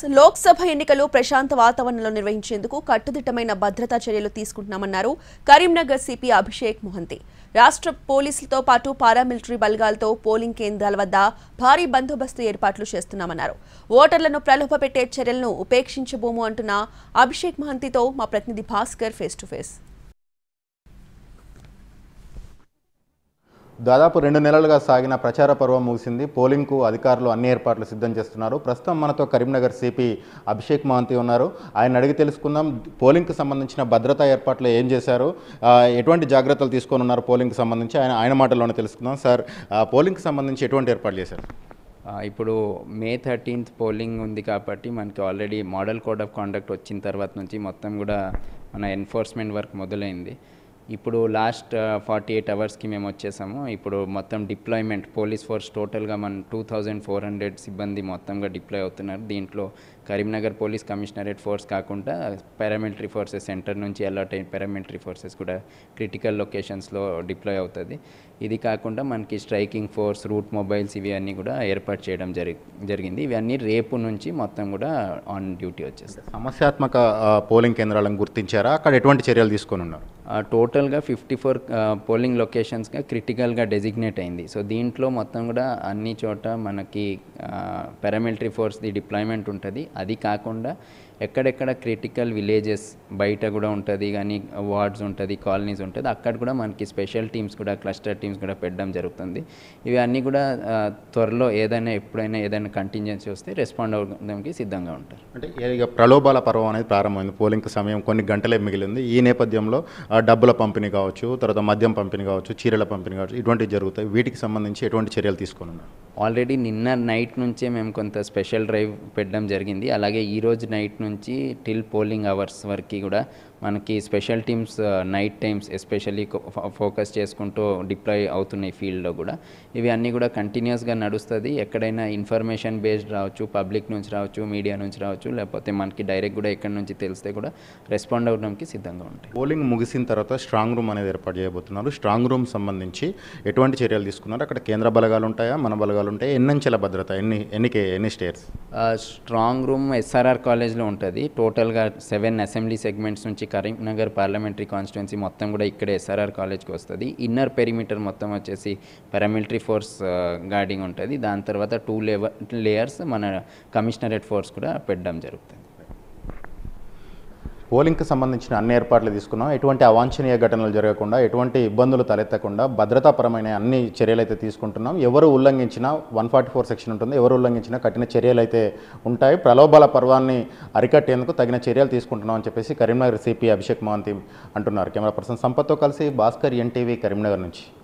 లోక్సభ ఎన్నికలు ప్రశాంత వాతావరణంలో నిర్వహించేందుకు కట్టుదిట్టమైన భద్రతా చర్యలు తీసుకుంటున్నామన్నారు కరీంనగర్ సిపి అభిషేక్ మొహంతి రాష్ట్ర పోలీసులతో పాటు పారామిలిటరీ బలగాలతో పోలింగ్ కేంద్రాల వద్ద భారీ బందోబస్తు ఏర్పాట్లు చేస్తున్నామన్నారు ఓటర్లను ప్రలోభపెట్టే చర్యలను ఉపేక్షించబోము అంటున్న అభిషేక్ మహంతితో మా ప్రతినిధి భాస్కర్ ఫేస్ టు ఫేస్ దాదాపు రెండు నెలలుగా సాగిన ప్రచార పర్వం ముగిసింది పోలింగ్కు అధికారులు అన్ని ఏర్పాట్లు సిద్ధం చేస్తున్నారు ప్రస్తుతం మనతో కరీంనగర్ సిపి అభిషేక్ మహంతి ఉన్నారు ఆయన అడిగి తెలుసుకుందాం పోలింగ్కి సంబంధించిన భద్రతా ఏర్పాట్లు ఏం చేశారు ఆ, ఎటువంటి జాగ్రత్తలు తీసుకొని ఉన్నారు పోలింగ్కి సంబంధించి ఆయన ఆయన మాటల్లోనే తెలుసుకుందాం సార్ ఆ, పోలింగ్కి సంబంధించి ఎటువంటి ఏర్పాట్లు చేశారు ఆ, ఇప్పుడు మే థర్టీన్త్ పోలింగ్ ఉంది కాబట్టి మనకి already model code of conduct వచ్చిన తర్వాత నుంచి మొత్తం కూడా మన ఎన్ఫోర్స్మెంట్ వర్క్ మొదలైంది ఇప్పుడు లాస్ట్ ఫార్టీ ఎయిట్ అవర్స్కి మేము వచ్చేసాము ఇప్పుడు మొత్తం డిప్లాయ్మెంట్ పోలీస్ ఫోర్స్ టోటల్గా మన టూ థౌజండ్ ఫోర్ హండ్రెడ్ సిబ్బంది మొత్తంగా డిప్లాయ్ అవుతున్నారు దీంట్లో కరీంనగర్ పోలీస్ కమిషనరేట్ ఫోర్స్ కాకుండా పారామిలిటరీ ఫోర్సెస్ సెంటర్ నుంచి అలర్ట్ అయిన పారామిలిటరీ ఫోర్సెస్ కూడా క్రిటికల్ లొకేషన్స్లో డిప్లాయ్ అవుతుంది ఇది కాకుండా మనకి స్ట్రైకింగ్ ఫోర్స్ రూట్ మొబైల్స్ ఇవి అన్నీ కూడా ఏర్పాటు చేయడం జరి జరిగింది ఇవన్నీ రేపు నుంచి మొత్తం కూడా ఆన్ డ్యూటీ వచ్చేస్తాయి సమస్యాత్మక ఆ, పోలింగ్ కేంద్రాలను గుర్తించారా అక్కడ ఎటువంటి చర్యలు తీసుకొని ఉన్నారు ఆ, టోటల్గా ఫిఫ్టీ ఫోర్ పోలింగ్ లొకేషన్స్గా క్రిటికల్గా డెసిగ్నేట్ అయింది సో దీంట్లో మొత్తం కూడా అన్ని చోట మనకి పారామిలిటరీ ఫోర్స్ది డిప్లాయ్మెంట్ ఉంటుంది అది కాకుండా ఎక్కడెక్కడ క్రిటికల్ విలేజెస్ బయట కూడా ఉంటుంది కానీ వార్డ్స్ ఉంటుంది కాలనీస్ ఉంటుంది అక్కడ కూడా మనకి స్పెషల్ టీమ్స్ కూడా క్లస్టర్ టీమ్స్ కూడా పెట్టడం జరుగుతుంది ఇవి అన్నీ కూడా ఆ, త్వరలో ఏదైనా ఎప్పుడైనా ఏదైనా కంటింజెన్సీ వస్తే రెస్పాండ్ అవ్వడానికి సిద్ధంగా ఉంటారు అంటే ఇక ప్రలోభాల పర్వం అనేది ప్రారంభమైంది పోలింగ్కి సమయం కొన్ని గంటలే మిగిలింది ఈ నేపథ్యంలో ఆ, డబ్బుల పంపిణీ కావచ్చు తర్వాత మద్యం పంపిణీ కావచ్చు చీరల పంపిణీ కావచ్చు ఇటువంటివి జరుగుతాయి వీటికి సంబంధించి ఎటువంటి చర్యలు తీసుకొని ఉన్నారు ఆల్రెడీ నిన్న నైట్ నుంచే మేము కొంత స్పెషల్ డ్రైవ్ పెట్టడం జరిగింది అలాగే ఈ రోజు నైట్ నుంచి టిల్ పోలింగ్ అవర్స్ వరకు కూడా మనకి special teams night times especially focus చేసుకుంటూ డిప్లాయ్ అవుతున్నాయి ఫీల్డ్లో కూడా ఇవి అన్నీ కూడా కంటిన్యూస్గా నడుస్తుంది ఎక్కడైనా ఇన్ఫర్మేషన్ బేస్డ్ రావచ్చు పబ్లిక్ నుంచి రావచ్చు మీడియా నుంచి రావచ్చు లేకపోతే మనకి డైరెక్ట్ కూడా ఎక్కడి నుంచి తెలిస్తే కూడా రెస్పాండ్ అవ్వడానికి సిద్ధంగా ఉంటాయి పోలింగ్ ముగిసిన తర్వాత స్ట్రాంగ్ రూమ్ అనేది ఏర్పాటు చేయబోతున్నారు స్ట్రాంగ్ రూమ్ సంబంధించి ఎటువంటి చర్యలు తీసుకున్నారు అక్కడ కేంద్ర బలగాలు ఉంటాయా మన బలగాలు ఉంటాయా ఎన్నంచెల భద్రత ఎన్ని ఎన్నికే ఎన్ని స్టేట్స్ ఆ, స్ట్రాంగ్ రూమ్ ఎస్ఆర్ఆర్ కాలేజ్లో ఉంటుంది టోటల్గా సెవెన్ అసెంబ్లీ సెగ్మెంట్స్ నుంచి కరీంనగర్ పార్లమెంటరీ కాన్స్టిట్యున్సీ మొత్తం కూడా ఇక్కడే ఎస్ఆర్ఆర్ కాలేజ్కి వస్తుంది ఇన్నర్ పెరిమీటర్ మొత్తం వచ్చేసి పారామిలిటరీ ఫోర్స్ గార్డింగ్ ఉంటుంది దాని తర్వాత టూ లేవర్ లేయర్స్ మన కమిషనరేట్ ఫోర్స్ కూడా పెట్టడం జరుగుతుంది పోలింగ్కి సంబంధించిన అన్ని ఏర్పాట్లు తీసుకున్నాం ఎటువంటి అవాంఛనీయ ఘటనలు జరగకుండా ఎటువంటి ఇబ్బందులు తలెత్తకుండా భద్రతాపరమైన అన్ని చర్యలు అయితే తీసుకుంటున్నాం ఎవరు ఉల్లంఘించినా వన్ ఫార్టీ ఫోర్ సెక్షన్ ఉంటుంది ఎవరు ఉల్లంఘించినా కఠిన చర్యలు అయితే ఉంటాయి ప్రలోభాల పర్వాన్ని అరికట్టేందుకు తగిన చర్యలు తీసుకుంటున్నాం అని చెప్పేసి కరీంనగర్ సిపి అభిషేక్ మహంతి అంటున్నారు కెమెరా పర్సన్ సంపత్తో కలిసి భాస్కర్ ఎన్టీవీ కరీంనగర్ నుంచి